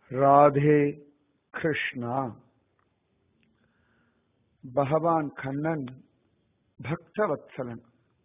ராதே கிருஷ்ணா பகவான் கண்ணன் பக்தவத்சலன்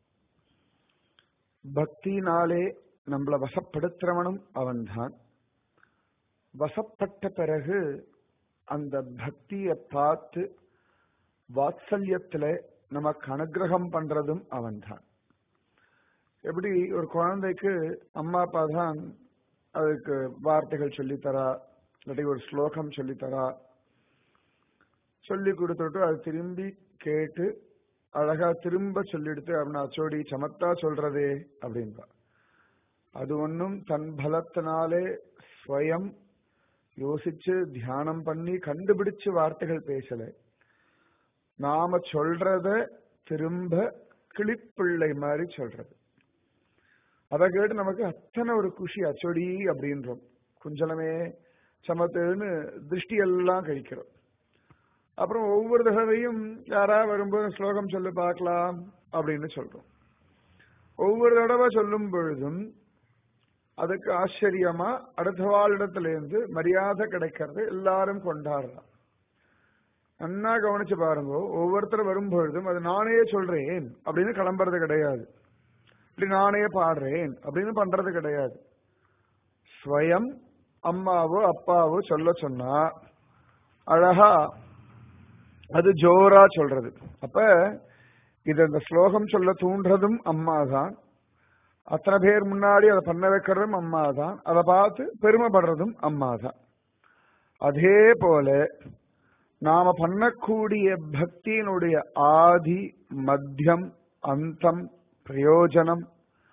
பக்தினாலே நம்மள வசப்படுத்துறவனும் அவன்தான் வசப்பட்ட பிறகு அந்த பக்தியை பார்த்து வாத்சல்யத்துல நமக்கு அனுகிரகம் பண்றதும் அவன்தான் எப்படி ஒரு குழந்தைக்கு அம்மா அப்பா தான் அதுக்கு வார்த்தைகள் சொல்லித்தரா இல்லாட்டி ஒரு ஸ்லோகம் சொல்லித்தரா சொல்லி கொடுத்துட்டு அது திரும்பி கேட்டு அழகா திரும்ப சொல்லிடுத்து அப்படின்னா அச்சோடி சமத்தா சொல்றதே அப்படின்பா அது ஒன்னும் தன் பலத்தினாலே ஸ்வயம் யோசிச்சு தியானம் பண்ணி கண்டுபிடிச்சு வார்த்தைகள் பேசல நாம சொல்றத திரும்ப கிளிப்பிள்ளை மாதிரி சொல்றது அதை கேட்டு நமக்கு அத்தனை ஒரு குஷி அச்சொடி அப்படின்றோம் குஞ்சலமே சமத்துன்னு திருஷ்டி எல்லாம் கழிக்கிறோம் அப்புறம் ஒவ்வொரு தடவையும் யாரா வரும்போது ஸ்லோகம் சொல்லி பார்க்கலாம் அப்படின்னு சொல்றோம் ஒவ்வொரு தடவை சொல்லும் பொழுதும் அதுக்கு ஆச்சரியமா அடுத்த வாழிடத்திலேருந்து மரியாதை கிடைக்கிறது எல்லாரும் கொண்டாடுறான் நன்னா கவனிச்சு பாருங்க ஒவ்வொருத்தர் வரும்பொழுதும் அது நானே சொல்றேன் அப்படின்னு கிளம்புறது கிடையாது இப்படி நானே பாடுறேன் அப்படின்னு பண்றது கிடையாது ஸ்வயம் அம்மாவோ அப்பாவோ சொல்ல சொன்னா அழகா அது ஜோரா சொல்றது அப்ப இது அந்த ஸ்லோகம் சொல்ல தூண்டுறதும் அம்மா தான் அத்தனை பேர் முன்னாடி அதை பண்ண வைக்கிறதும் அம்மா தான் அதை பார்த்து பெருமைப்படுறதும் அம்மா தான் அதே போல நாம பண்ணக்கூடிய பக்தியினுடைய ஆதி மத்தியம் அந்தம் பிரயோஜனம்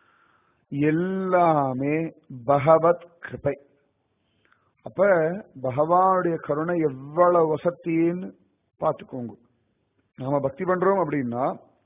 எல்லாமே பகவத் கிருபை அப்ப பகவானுடைய கருணை எவ்வளவு வசத்தின்னு பார்த்துக்கோங்க நாம பக்தி பண்றோம் அப்படின்னா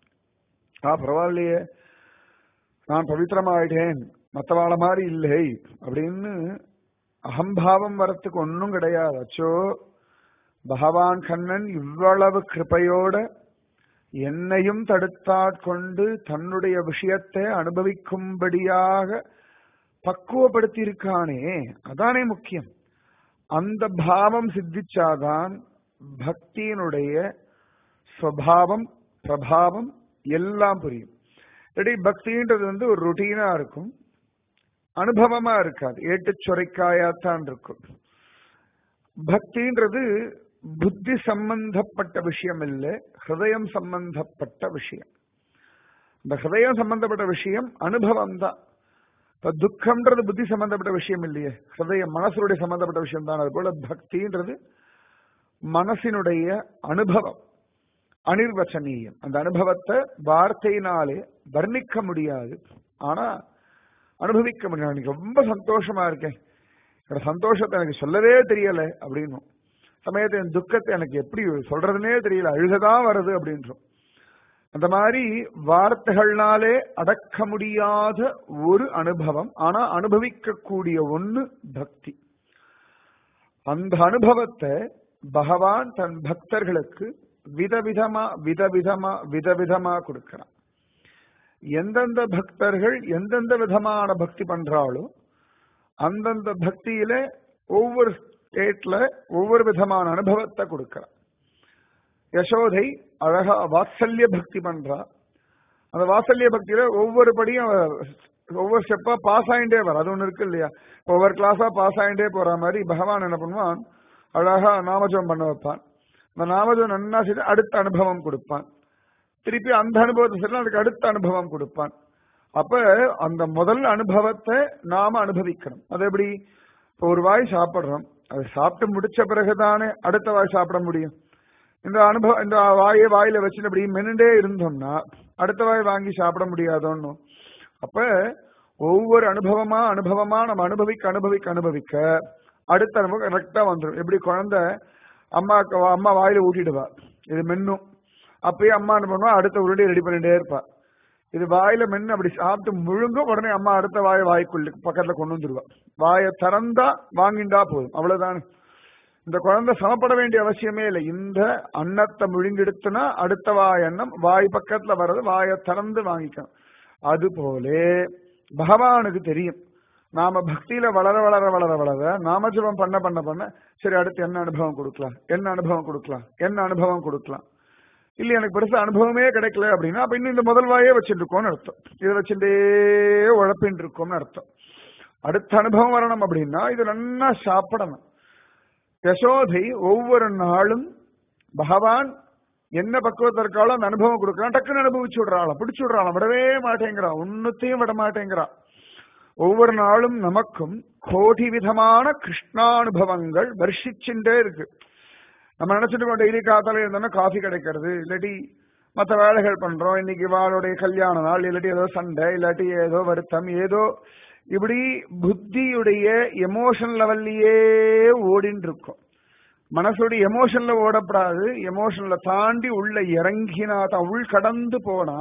ஆ பரவாயில்லையே நான் பவித்திரமாயிட்டேன் மற்றவாள மாதிரி இல்லை அப்படின்னு அகம்பாவம் வரத்துக்கு ஒன்றும் கிடையாது அச்சோ பகவான் கண்ணன் இவ்வளவு கிருப்பையோட என்னையும் தடுத்தாட்கொண்டு தன்னுடைய விஷயத்தை அனுபவிக்கும்படியாக பக்குவப்படுத்தி இருக்கானே அதானே முக்கியம் அந்த பாவம் சித்திச்சாதான் பக்தியினுடைய சுவாவம் பிரபாவம் எல்லாம் புரியும் இல்லாட்டி பக்தின்றது வந்து ஒரு ருட்டீனா இருக்கும் அனுபவமா இருக்காது ஏட்டு சொரைக்காயாத்தான் இருக்கும் பக்தின்றது புத்தி சம்பந்தப்பட்ட விஷயம் இல்லை ஹிருதயம் சம்பந்தப்பட்ட விஷயம் இந்த ஹிருதயம் சம்பந்தப்பட்ட விஷயம் அனுபவம் தான் இப்ப துக்கம்ன்றது புத்தி சம்பந்தப்பட்ட விஷயம் இல்லையே ஹிருதயம் மனசுடைய சம்பந்தப்பட்ட விஷயம் தான் அது போல பக்தின்றது மனசினுடைய அனுபவம் அனிர்வச்சனீயம் அந்த அனுபவத்தை வார்த்தையினாலே வர்ணிக்க முடியாது ஆனா அனுபவிக்க முடியும் எனக்கு ரொம்ப சந்தோஷமா இருக்கேன் என்னோட சந்தோஷத்தை எனக்கு சொல்லவே தெரியல அப்படின்னும் சமயத்தை என் துக்கத்தை எனக்கு எப்படி சொல்றதுனே தெரியல அழுகதான் வருது அப்படின்றோம் அந்த மாதிரி வார்த்தைகள்னாலே அடக்க முடியாத ஒரு அனுபவம் ஆனா அனுபவிக்கக்கூடிய ஒண்ணு பக்தி அந்த அனுபவத்தை பகவான் தன் பக்தர்களுக்கு விதவிதமா விதவிதமா விதவிதமா கொடுக்கிறான் எந்தெந்த பக்தர்கள் எந்தெந்த விதமான பக்தி பண்றாளோ அந்தந்த பக்தியில ஒவ்வொரு ஸ்டேட்ல ஒவ்வொரு விதமான அனுபவத்தை கொடுக்கிறான் யசோதை அழகா வாத்சல்ய பக்தி பண்றா அந்த வாத்சல்ய பக்தியில ஒவ்வொரு படியும் ஒவ்வொரு ஸ்டெப்பா பாஸ் ஆயிட்டே வர அது ஒண்ணு இருக்கு இல்லையா ஒவ்வொரு கிளாஸா பாஸ் ஆயிட்டே போற மாதிரி பகவான் என்ன பண்ணுவான் அழகா நாமஜபம் பண்ண வைப்பான் அந்த நாமஜபம் நன்னா செய்து அடுத்த அனுபவம் கொடுப்பான் திருப்பி அந்த அனுபவத்தை சரி அதுக்கு அடுத்த அனுபவம் கொடுப்பான் அப்ப அந்த முதல் அனுபவத்தை நாம அனுபவிக்கணும் அது எப்படி இப்போ ஒரு வாய் சாப்பிடுறோம் அது சாப்பிட்டு முடிச்ச பிறகுதானே அடுத்த வாய் சாப்பிட முடியும் இந்த அனுபவம் இந்த வாயை வாயில வச்சுட்டு அப்படி மென்னுட்டே இருந்தோம்னா அடுத்த வாய் வாங்கி சாப்பிட முடியாதோன்னு அப்ப ஒவ்வொரு அனுபவமா அனுபவமா நம்ம அனுபவிக்க அனுபவிக்க அனுபவிக்க அடுத்த அனுபவம் கரெக்டா வந்துடும் எப்படி குழந்தை அம்மா அம்மா வாயில ஊட்டிடுவா இது மென்னும் அப்பயே அம்மா என்ன பண்ணுவா அடுத்த உருளை ரெடி பண்ணிட்டே இருப்பா இது வாயில மென்னு அப்படி சாப்பிட்டு முழுங்கும் உடனே அம்மா அடுத்த வாயை வாய்க்குள்ள பக்கத்துல கொண்டு வந்துருவா வாயை திறந்தா வாங்கிண்டா போதும் அவ்வளவுதான் இந்த குழந்தை சமப்பட வேண்டிய அவசியமே இல்லை இந்த அன்னத்தை முழுங்கெடுத்துனா அடுத்த வாய் அன்னம் வாய் பக்கத்துல வர்றது வாயை திறந்து வாங்கிக்கணும் அது போல பகவானுக்கு தெரியும் நாம பக்தியில வளர வளர வளர வளர நாமஜபம் பண்ண பண்ண பண்ண சரி அடுத்து என்ன அனுபவம் கொடுக்கலாம் என்ன அனுபவம் கொடுக்கலாம் என்ன அனுபவம் கொடுக்கலாம் இல்ல எனக்கு பெருசா அனுபவமே கிடைக்கல அப்படின்னா அப்ப இன்னும் இந்த முதல் வாயே வச்சுட்டு இருக்கோம்னு அர்த்தம் இதை வச்சுட்டே உழப்பின்னு இருக்கோம்னு அர்த்தம் அடுத்த அனுபவம் வரணும் அப்படின்னா இது நல்லா சாப்பிடணும் யசோதை ஒவ்வொரு நாளும் பகவான் என்ன பக்குவத்தில் இருக்காளோ அந்த அனுபவம் கொடுக்கறான் டக்குன்னு அனுபவிச்சு விடுறாளாம் பிடிச்சு விடுறாளாம் விடவே மாட்டேங்கிறான் ஒன்னுத்தையும் விட மாட்டேங்கிறான் ஒவ்வொரு நாளும் நமக்கும் கோடி விதமான கிருஷ்ணானுபவங்கள் வருஷிச்சுட்டே இருக்கு நம்ம நினைச்சிட்டு இருக்கோம் டெய்லி காத்தால இருந்தோம்னா காஃபி கிடைக்கிறது இல்லாட்டி மற்ற வேலைகள் பண்றோம் இன்னைக்கு வாளுடைய கல்யாண நாள் இல்லாட்டி ஏதோ சண்டை இல்லாட்டி ஏதோ வருத்தம் ஏதோ இப்படி புத்தியுடைய எமோஷன் லெவல்லையே ஓடின்னு இருக்கும் மனசுடைய எமோஷன்ல ஓடப்படாது எமோஷன்ல தாண்டி உள்ள இறங்கினா தான் உள் கடந்து போனா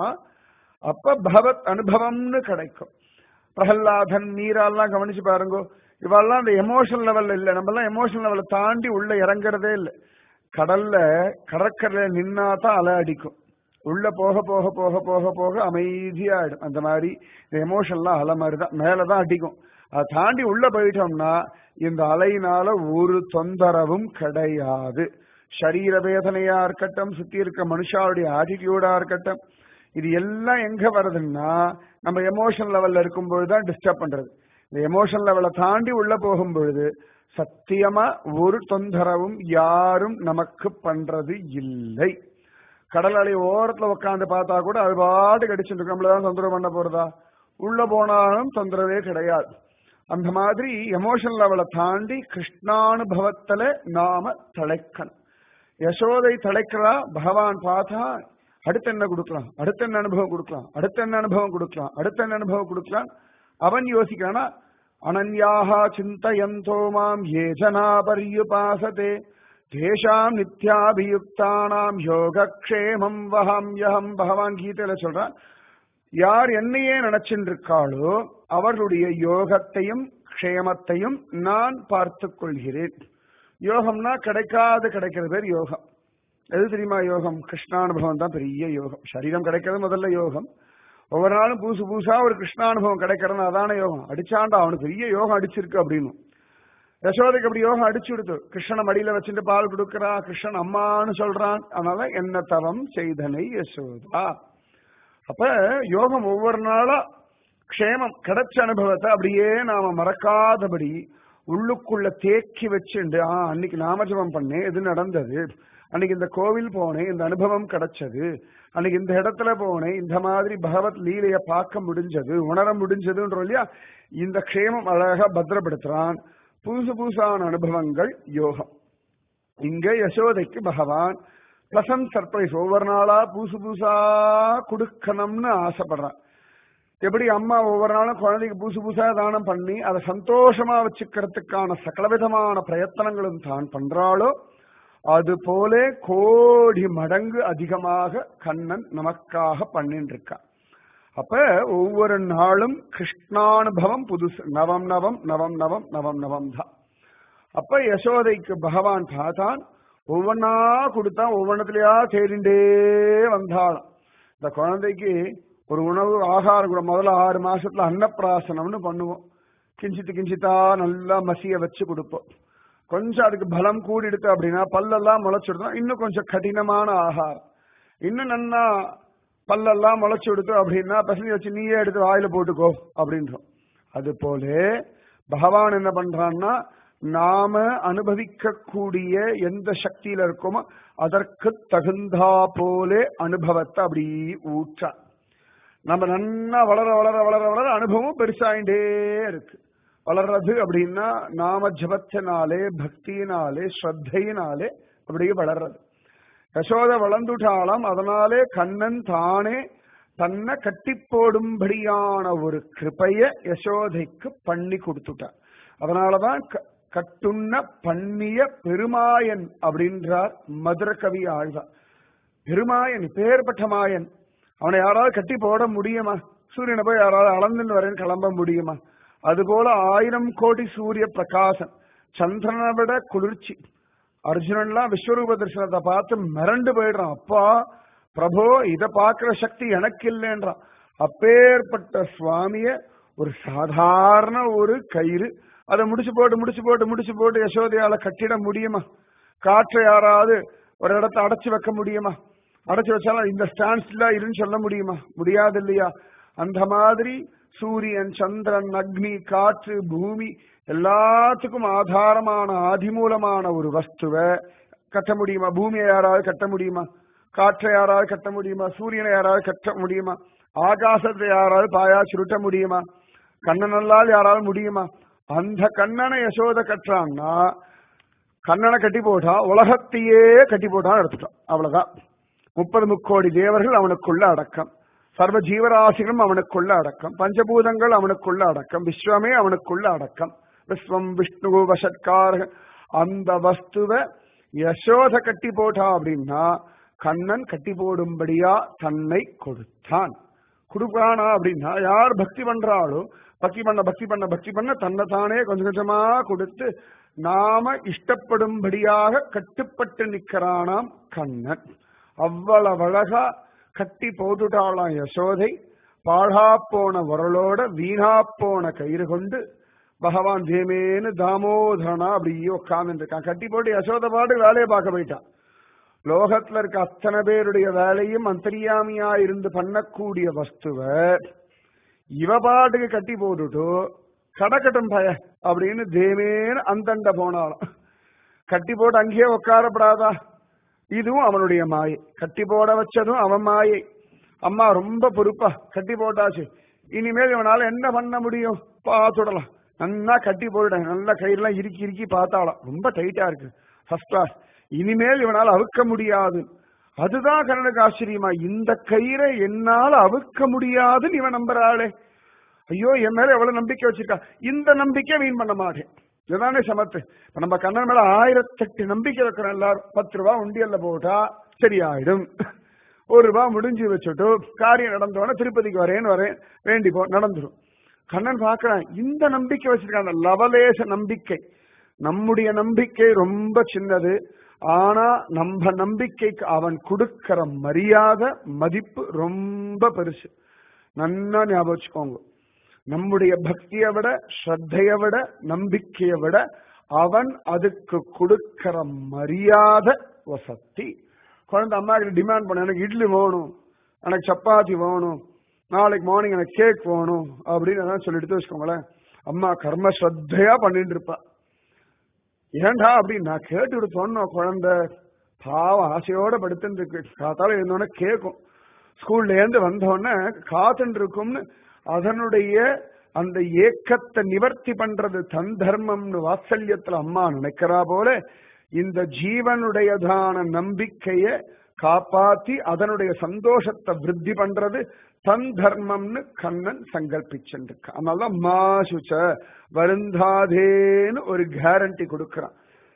அப்ப பகவத் அனுபவம்னு கிடைக்கும் பிரகல்லாதன் மீராலாம் கவனிச்சு பாருங்க இவெல்லாம் அந்த எமோஷன் லெவல்ல இல்ல நம்ம எல்லாம் எமோஷன் லெவலை தாண்டி உள்ள இறங்குறதே இல்லை கடல்ல கடற்கரையில நின்னா தான் அலை அடிக்கும் உள்ள போக போக போக போக போக அமைதியாயிடும் அந்த மாதிரி இந்த எமோஷன்லாம் அலை மாதிரி தான் மேலதான் அடிக்கும் அதை தாண்டி உள்ள போயிட்டோம்னா இந்த அலையினால ஒரு தொந்தரவும் கிடையாது சரீர வேதனையா இருக்கட்டும் சுத்தி இருக்க மனுஷாவுடைய ஆட்டிடியூடா இருக்கட்டும் இது எல்லாம் எங்க வருதுன்னா நம்ம எமோஷன் லெவல்ல இருக்கும்போது தான் டிஸ்டர்ப் பண்றது இந்த எமோஷன் லெவலை தாண்டி உள்ள போகும் பொழுது சத்தியமா ஒரு தொந்தரவும் யாரும் நமக்கு பண்றது இல்லை கடல் அலை ஓரத்துல உட்காந்து பார்த்தா கூட அது பாட்டு கடிச்சுட்டு இருக்கு நம்மளதான் தொந்தரவு பண்ண போறதா உள்ள போனாலும் தொந்தரவே கிடையாது அந்த மாதிரி எமோஷன் லெவலை தாண்டி கிருஷ்ணானுபவத்துல நாம தலைக்கணும் யசோதை தலைக்கிறா பகவான் பார்த்தா அடுத்து என்ன கொடுக்கலாம் அடுத்த என்ன அனுபவம் கொடுக்கலாம் அடுத்த என்ன அனுபவம் கொடுக்கலாம் அடுத்த என்ன அனுபவம் கொடுக்கலாம் அவன் யோசிக்கிறானா அனன்யாக சிந்தயந்தோ மாம் ஏ ஜனா பர்யுபாசதே தேஷாம் நித்யாபியுக்தானாம் யோகக்ஷேமம் வஹாம்யஹம் பகவான் கீதையில சொல்றான் யார் என்னையே நினைச்சுட்டு இருக்காளோ அவர்களுடைய யோகத்தையும் க்ஷேமத்தையும் நான் பார்த்துக் கொள்கிறேன் யோகம்னா கிடைக்காது கிடைக்கிற பேர் யோகம் எது தெரியுமா யோகம் கிருஷ்ணானுபவம் தான் பெரிய யோகம் சரீரம் கிடைக்கிறது முதல்ல யோகம் ஒவ்வொரு நாளும் புதுசு புதுசா ஒரு கிருஷ்ணானுபவம் கிடைக்கிறதுன்னு அதான யோகம் அடிச்சாண்டா அவனுக்கு பெரிய யோகம் அடிச்சிருக்கு அப்படின்னு யசோதைக்கு அப்படி யோகம் அடிச்சு விடுத்து கிருஷ்ணன் மடியில வச்சுட்டு பால் கொடுக்கறா கிருஷ்ணன் அம்மான்னு சொல்றான் அதனால என்ன தவம் செய்தனை யசோதா அப்ப யோகம் ஒவ்வொரு நாளா க்ஷேமம் கிடைச்ச அனுபவத்தை அப்படியே நாம மறக்காதபடி உள்ளுக்குள்ள தேக்கி வச்சுண்டு ஆ அன்னைக்கு நாமஜபம் பண்ணேன் இது நடந்தது அன்னைக்கு இந்த கோவில் போனேன் இந்த அனுபவம் கிடைச்சது அன்னைக்கு இந்த இடத்துல போனேன் இந்த மாதிரி பகவத் லீலைய பார்க்க முடிஞ்சது உணர முடிஞ்சதுன்ற இல்லையா இந்த க்ஷேமம் அழகா பத்திரப்படுத்துறான் புதுசு புதுசான அனுபவங்கள் யோகம் இங்க யசோதைக்கு பகவான் பிளசன்ட் சர்ப்ரைஸ் ஒவ்வொரு நாளா புதுசு புதுசா கொடுக்கணும்னு ஆசைப்படுறான் எப்படி அம்மா ஒவ்வொரு நாளும் குழந்தைக்கு புதுசு புதுசா தானம் பண்ணி அதை சந்தோஷமா வச்சுக்கிறதுக்கான சகலவிதமான பிரயத்தனங்களும் தான் பண்றாளோ அது போல கோடி மடங்கு அதிகமாக கண்ணன் நமக்காக பண்ணிட்டு இருக்கான் அப்ப ஒவ்வொரு நாளும் கிருஷ்ணானுபவம் புதுசு நவம் நவம் நவம் நவம் நவம் நவம் தான் அப்ப யசோதைக்கு பகவான் பார்த்தான் ஒவ்வொன்னா கொடுத்தா ஒவ்வொன்றத்திலயா தேடிண்டே வந்தாலும் இந்த குழந்தைக்கு ஒரு உணவு ஆகாரம் கூட முதல்ல ஆறு மாசத்துல அன்னப்பிராசனம்னு பண்ணுவோம் கிஞ்சித்து கிஞ்சித்தா நல்லா மசிய வச்சு கொடுப்போம் கொஞ்சம் அதுக்கு பலம் கூடிடுத்து அப்படின்னா பல்லெல்லாம் முளைச்சுடுதா இன்னும் கொஞ்சம் கடினமான ஆகாரம் இன்னும் நன்னா பல்லெல்லாம் முளைச்சு விடுத்து அப்படின்னா பசங்க வச்சு நீயே எடுத்து வாயில போட்டுக்கோ அப்படின்றோம் அது போல பகவான் என்ன பண்றான்னா நாம அனுபவிக்கக்கூடிய எந்த சக்தியில இருக்கோமோ அதற்கு தகுந்தா போல அனுபவத்தை அப்படி ஊற்றான் நம்ம நன்னா வளர வளர வளர வளர அனுபவம் பெருசாயிண்டே இருக்கு வளர்றது அப்படின்னா நாம ஜபத்தினாலே பக்தியினாலே ஸ்ரத்தையினாலே அப்படியே வளர்றது யசோத வளர்ந்துட்டாலாம் அதனாலே கண்ணன் தானே தன்னை கட்டி போடும்படியான ஒரு கிருப்பைய யசோதைக்கு பண்ணி கொடுத்துட்டான் அதனாலதான் கட்டுண்ண பண்ணிய பெருமாயன் அப்படின்றார் மதுர கவி ஆழ்வார் பெருமாயன் பேர்பட்ட மாயன் அவனை யாராவது கட்டி போட முடியுமா சூரியனை போய் யாராவது அளந்துன்னு வரேன்னு கிளம்ப முடியுமா அதுபோல ஆயிரம் கோடி சூரிய பிரகாசன் சந்திரனை விட குளிர்ச்சி அர்ஜுனன்லாம் விஸ்வரூப தரிசனத்தை பார்த்து மிரண்டு போயிடுறான் அப்பா பிரபோ இத பாக்குற சக்தி எனக்கு இல்லைன்றான் அப்பேற்பட்ட சுவாமிய ஒரு சாதாரண ஒரு கயிறு அதை முடிச்சு போட்டு முடிச்சு போட்டு முடிச்சு போட்டு யசோதையால கட்டிட முடியுமா காற்றை யாராவது ஒரு இடத்த அடைச்சு வைக்க முடியுமா அடைச்சு வச்சாலும் இந்த ஸ்டாண்ட்ஸ்ல இருன்னு சொல்ல முடியுமா முடியாது இல்லையா அந்த மாதிரி சூரியன் சந்திரன் அக்னி காற்று பூமி எல்லாத்துக்கும் ஆதாரமான ஆதிமூலமான ஒரு வஸ்துவை கட்ட முடியுமா பூமியை யாராவது கட்ட முடியுமா காற்றை யாராவது கட்ட முடியுமா சூரியனை யாராவது கட்ட முடியுமா ஆகாசத்தை யாராவது பாயா சுருட்ட முடியுமா கண்ணனல்லால் யாராவது முடியுமா அந்த கண்ணனை யசோத கட்டுறான்னா கண்ணனை கட்டி போட்டா உலகத்தையே கட்டி போட்டான்னு எடுத்துட்டான் அவ்வளவுதான் முப்பது முக்கோடி தேவர்கள் அவனுக்குள்ள அடக்கம் சர்வ ஜீவராசிகளும் அவனுக்குள்ள அடக்கம் பஞ்சபூதங்கள் அவனுக்குள்ள அடக்கம் விஸ்வமே அவனுக்குள்ள அடக்கம் விஸ்வம் விஷ்ணு வசத்கார அந்த வஸ்துவ யசோத கட்டி போட்டா அப்படின்னா கண்ணன் கட்டி போடும்படியா தன்னை கொடுத்தான் கொடுப்பானா அப்படின்னா யார் பக்தி பண்றாளோ பக்தி பண்ண பக்தி பண்ண பக்தி பண்ண தன்னை தானே கொஞ்சம் கொஞ்சமா கொடுத்து நாம இஷ்டப்படும்படியாக கட்டுப்பட்டு நிக்கிறானாம் கண்ணன் அவ்வளவு அழகா கட்டி போட்டுட்டாளாம் யசோதை பாழா போன உரலோட வீணா போன கயிறு கொண்டு பகவான் தேமேனு தாமோதரனா அப்படியே உட்கார்ந்து இருக்கான் கட்டி போட்டு யசோத பாட்டு வேலையை பார்க்க போயிட்டான் லோகத்துல இருக்க அத்தனை பேருடைய வேலையும் அந்தரியாமியா இருந்து பண்ணக்கூடிய வஸ்துவ இவ பாட்டுக்கு கட்டி போட்டுட்டு கடக்கட்டும் பய அப்படின்னு தேமேனு அந்தண்ட போனாலும் கட்டி போட்டு அங்கேயே உட்காரப்படாதா இதுவும் அவனுடைய மாயை கட்டி போட வச்சதும் அவன் மாயை அம்மா ரொம்ப பொறுப்பா கட்டி போட்டாச்சு இனிமேல் இவனால என்ன பண்ண முடியும் பார்த்துடலாம் நல்லா கட்டி போயிட்டேன் நல்லா கயிறுலாம் இறுக்கி இறுக்கி பார்த்தாலாம் ரொம்ப டைட்டா இருக்கு ஃபர்ஸ்ட் கிளாஸ் இனிமேல் இவனால் அவுக்க முடியாது அதுதான் கண்ணனுக்கு ஆச்சரியமா இந்த கயிறை என்னால அவுக்க முடியாதுன்னு இவன் நம்புறாளே ஐயோ என் மேல எவ்வளவு நம்பிக்கை வச்சிருக்கா இந்த நம்பிக்கை வீண் பண்ண மாட்டேன் இதுதானே சமத்து இப்ப நம்ம கண்ணன் மேல ஆயிரத்தெட்டு நம்பிக்கை வைக்கிறோம் எல்லாரும் பத்து ரூபா உண்டியல்ல போட்டா சரியாயிடும் ஒரு ரூபா முடிஞ்சு வச்சுட்டு காரியம் நடந்தோடனே திருப்பதிக்கு வரேன்னு வரேன் வேண்டிப்போ நடந்துடும் கண்ணன் பார்க்கறான் இந்த நம்பிக்கை வச்சிருக்காங்க லவலேச நம்பிக்கை நம்முடைய நம்பிக்கை ரொம்ப சின்னது ஆனா நம்ம நம்பிக்கைக்கு அவன் கொடுக்கிற மரியாதை மதிப்பு ரொம்ப பெருசு நன்னா ஞாபகம் வச்சுக்கோங்க நம்முடைய பக்தியை விட ஸ்ரத்தையை விட நம்பிக்கையை விட அவன் அதுக்கு கொடுக்கிற மரியாதை வசத்தி குழந்தை அம்மா கிட்ட டிமாண்ட் பண்ண எனக்கு இட்லி வேணும் எனக்கு சப்பாத்தி வேணும் நாளைக்கு மார்னிங் எனக்கு கேக் வேணும் அப்படின்னு அதான் சொல்லி எடுத்து வச்சுக்கோங்களேன் அம்மா கர்ம ஸ்ரத்தையா பண்ணிட்டு இருப்பா ஏண்டா அப்படின்னு நான் கேட்டு சொன்னோம் குழந்தை பாவம் ஆசையோட படுத்துட்டு இருக்கு காத்தால இருந்தோடனே கேட்கும் ஸ்கூல்ல இருந்து வந்தோடனே காத்துட்டு இருக்கும்னு அதனுடைய அந்த ஏக்கத்தை நிவர்த்தி பண்றது தன் தர்மம்னு வாத்சல்யத்துல அம்மா நினைக்கிறா போல இந்த ஜீவனுடையதான நம்பிக்கைய காப்பாத்தி அதனுடைய சந்தோஷத்தை விருத்தி பண்றது தன் தர்மம்னு கண்ணன் சங்கல்பிச்சுருக்கான் அதனாலதான் மாசுச்ச வருந்தாதேன்னு ஒரு கேரண்டி கொடுக்கிறான்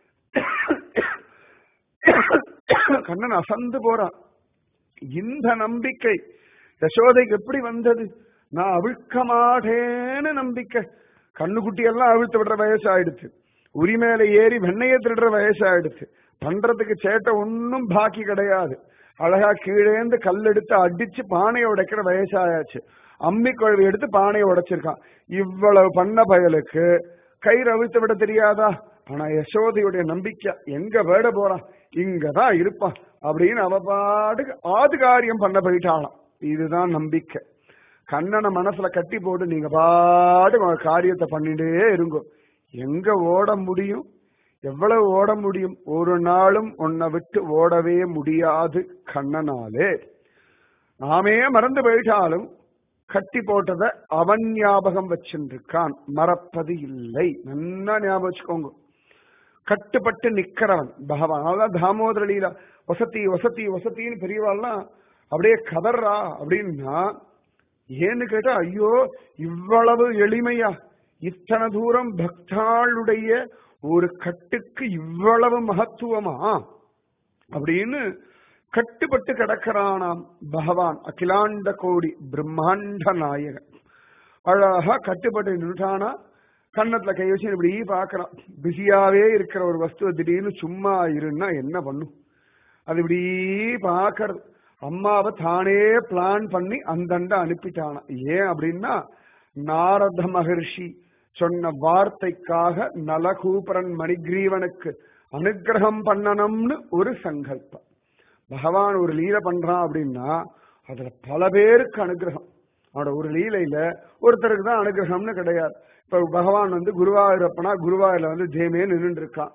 கண்ணன் அசந்து போறான் இந்த நம்பிக்கை யசோதைக்கு எப்படி வந்தது நான் அவிழ்க்க மாட்டேன்னு நம்பிக்கை கண்ணுக்குட்டி எல்லாம் அவிழ்த்து விடுற வயசு ஆயிடுச்சு உரிமையில ஏறி வெண்ணையை திருடுற வயசு ஆயிடுச்சு பண்றதுக்கு சேட்டை ஒன்னும் பாக்கி கிடையாது அழகா கீழேந்து கல் எடுத்து அடிச்சு பானையை உடைக்கிற வயசாயாச்சு அம்மி குழவி எடுத்து பானையை உடைச்சிருக்கான் இவ்வளவு பண்ண பயலுக்கு கயிறு அவிழ்த்து விட தெரியாதா ஆனா யசோதையுடைய நம்பிக்கை எங்க வேட போறான் இங்கதான் இருப்பான் அப்படின்னு அவ பாட்டுக்கு ஆது காரியம் பண்ண போயிட்டாளாம் இதுதான் நம்பிக்கை கண்ணனை மனசுல கட்டி போட்டு நீங்க பாட்டு உங்க காரியத்தை பண்ணிட்டே இருங்கோ எங்க ஓட முடியும் எவ்வளவு ஓட முடியும் ஒரு நாளும் உன்னை விட்டு ஓடவே முடியாது கண்ணனாலே நாமே மறந்து போயிட்டாலும் கட்டி போட்டத அவன் ஞாபகம் வச்சிருக்கான் மறப்பது இல்லை நல்லா ஞாபகம் வச்சுக்கோங்க கட்டுப்பட்டு நிக்கிறவன் பகவான் அதான் தாமோதர லீலா வசதி வசதி வசத்தின்னு பெரியவாள்லாம் அப்படியே கதறா அப்படின்னா ஏன்னு கேட்டா ஐயோ இவ்வளவு எளிமையா இத்தனை தூரம் பக்தாளுடைய ஒரு கட்டுக்கு இவ்வளவு மகத்துவமா அப்படின்னு கட்டுப்பட்டு கிடக்கிறானாம் பகவான் அகிலாண்ட கோடி பிரம்மாண்ட நாயகன் அழகா கட்டுப்பட்டு நின்றுட்டானா கன்னத்துல கை வச்சு இப்படி பாக்குறான் பிஸியாவே இருக்கிற ஒரு வஸ்துவ திடீர்னு சும்மா இருன்னா என்ன பண்ணும் அது இப்படி பாக்குறது அம்மாவை தானே பிளான் பண்ணி அந்தண்ட அனுப்பிட்டானா ஏன் அப்படின்னா நாரத மகர்ஷி சொன்ன வார்த்தைக்காக நலகூபரன் மணிகிரீவனுக்கு அனுகிரகம் பண்ணணும்னு ஒரு சங்கல்பம் பகவான் ஒரு லீலை பண்றான் அப்படின்னா அதுல பல பேருக்கு அனுகிரகம் அவனோட ஒரு லீலையில ஒருத்தருக்கு தான் அனுகிரகம்னு கிடையாது இப்ப பகவான் வந்து குருவாயூரப்பனா குருவாயூர்ல வந்து தேமே நின்றுட்டு இருக்கான்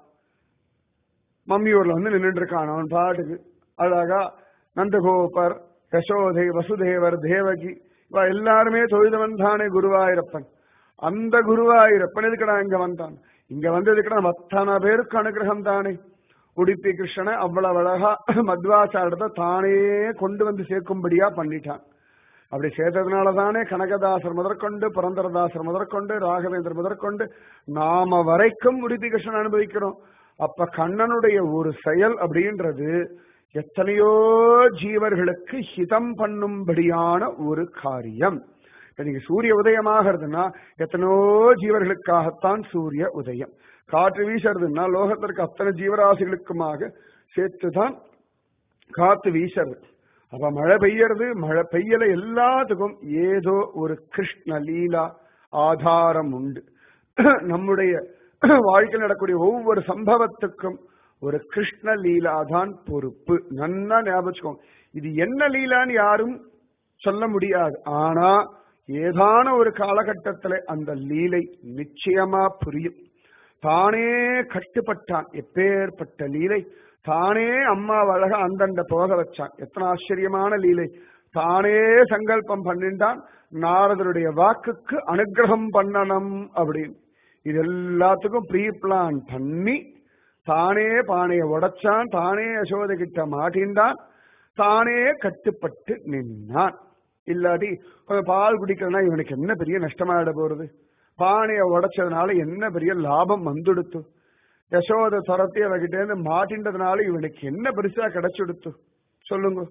மம்மியூர்ல வந்து நின்றுட்டு இருக்கான் அவன் பாட்டுக்கு அழகா நந்தகோபர் யசோதை வசுதேவர் தேவகி இவ எல்லாருமே தொழுதவன் தானே குருவாயூரப்பன் அந்த குருவாயூரப்பன் எதுக்கடா இங்க வந்தான் இங்க வந்ததுக்கடா அத்தனை பேருக்கு அனுகிரகம் தானே உடுப்பி கிருஷ்ணனை அவ்வளவு அழகா மத்வாச்சாரத்தை தானே கொண்டு வந்து சேர்க்கும்படியா பண்ணிட்டான் அப்படி சேர்த்ததுனால தானே கனகதாசர் முதற்கொண்டு புரந்தரதாசர் முதற்கொண்டு ராகவேந்தர் முதற்கொண்டு நாம வரைக்கும் உடுப்பி கிருஷ்ணன் அனுபவிக்கிறோம் அப்ப கண்ணனுடைய ஒரு செயல் அப்படின்றது எத்தனையோ ஜீவர்களுக்கு ஹிதம் பண்ணும்படியான ஒரு காரியம் இப்ப நீங்க சூரிய உதயமாகிறதுனா எத்தனையோ ஜீவர்களுக்காகத்தான் சூரிய உதயம் காற்று வீசுறதுன்னா லோகத்திற்கு அத்தனை ஜீவராசிகளுக்குமாக சேர்த்துதான் காத்து வீசுறது அப்ப மழை பெய்யறது மழை பெய்யல எல்லாத்துக்கும் ஏதோ ஒரு கிருஷ்ண லீலா ஆதாரம் உண்டு நம்முடைய வாழ்க்கையில் நடக்கக்கூடிய ஒவ்வொரு சம்பவத்துக்கும் ஒரு கிருஷ்ண லீலா தான் பொறுப்பு நன்னா ஞாபகம் இது என்ன லீலான்னு யாரும் சொல்ல முடியாது ஆனா ஏதான ஒரு காலகட்டத்துல அந்த லீலை நிச்சயமா புரியும் தானே கட்டுப்பட்டான் எப்பேற்பட்ட லீலை தானே அம்மா அழகா அந்தண்ட போக வச்சான் எத்தனை ஆச்சரியமான லீலை தானே சங்கல்பம் பண்ணிட்டான் நாரதருடைய வாக்குக்கு அனுகிரகம் பண்ணணும் அப்படின்னு இது எல்லாத்துக்கும் ப்ரீ பிளான் பண்ணி தானே பானையை உடைச்சான் தானே யசோதை கிட்ட மாட்டின்றான் தானே கட்டுப்பட்டு நின்னான் இல்லாட்டி கொஞ்சம் பால் குடிக்கிறனா இவனுக்கு என்ன பெரிய நஷ்டமாயிட போறது பானையை உடைச்சதுனால என்ன பெரிய லாபம் வந்துடுத்து யசோத துரத்தி அவகிட்டேருந்து மாட்டின்றதுனால இவனுக்கு என்ன பெருசா கிடைச்சுடுத்து சொல்லுங்க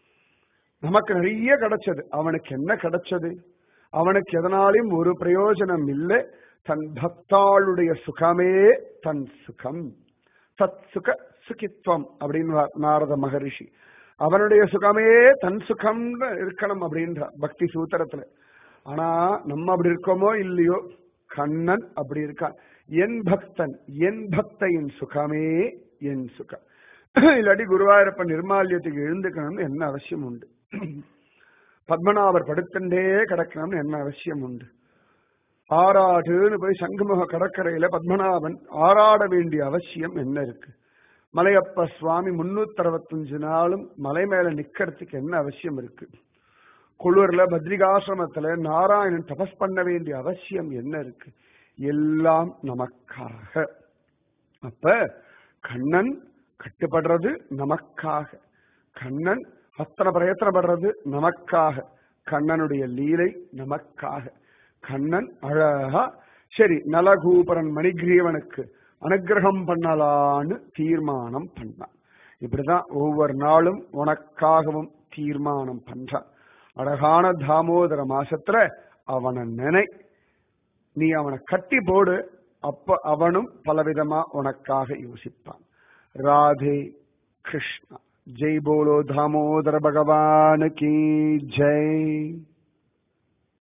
நமக்கு நிறைய கிடைச்சது அவனுக்கு என்ன கிடைச்சது அவனுக்கு எதனாலையும் ஒரு பிரயோஜனம் இல்லை தன் பக்தாளுடைய சுகமே தன் சுகம் தத் சுக சுகித்வம் அப்படின்னு நாரத மகரிஷி அவனுடைய சுகமே தன் சுகம் இருக்கணும் அப்படின்ற பக்தி சூத்திரத்துல ஆனா நம்ம அப்படி இருக்கோமோ இல்லையோ கண்ணன் அப்படி இருக்கான் என் பக்தன் என் பக்தையின் சுகமே என் சுகம் இல்லாட்டி குருவாயூரப்பன் நிர்மால்யத்துக்கு எழுந்துக்கணும்னு என்ன அவசியம் உண்டு பத்மநாபர் படுத்தண்டே கிடக்கணும்னு என்ன அவசியம் உண்டு ஆறாடுன்னு போய் சங்குமுக கடற்கரையில பத்மநாபன் ஆறாட வேண்டிய அவசியம் என்ன இருக்கு மலையப்ப சுவாமி முன்னூத்தி அறுபத்தஞ்சு நாளும் மலை மேல நிக்கிறதுக்கு என்ன அவசியம் இருக்கு குளூர்ல பத்ரிகாசிரமத்துல நாராயணன் தபஸ் பண்ண வேண்டிய அவசியம் என்ன இருக்கு எல்லாம் நமக்காக அப்ப கண்ணன் கட்டுப்படுறது நமக்காக கண்ணன் அத்தனை பிரயத்தனப்படுறது நமக்காக கண்ணனுடைய லீலை நமக்காக கண்ணன் அழகா சரி நலகூபரன் மணிகிரீவனுக்கு அனுகிரகம் பண்ணலான்னு தீர்மானம் பண்ணான் இப்படிதான் ஒவ்வொரு நாளும் உனக்காகவும் தீர்மானம் பண்றான் அழகான தாமோதர மாசத்துல அவனை நினை நீ அவனை கட்டி போடு அப்ப அவனும் பலவிதமா உனக்காக யோசிப்பான் ராதே கிருஷ்ணா ஜெய் போலோ தாமோதர பகவான் கி ஜெய்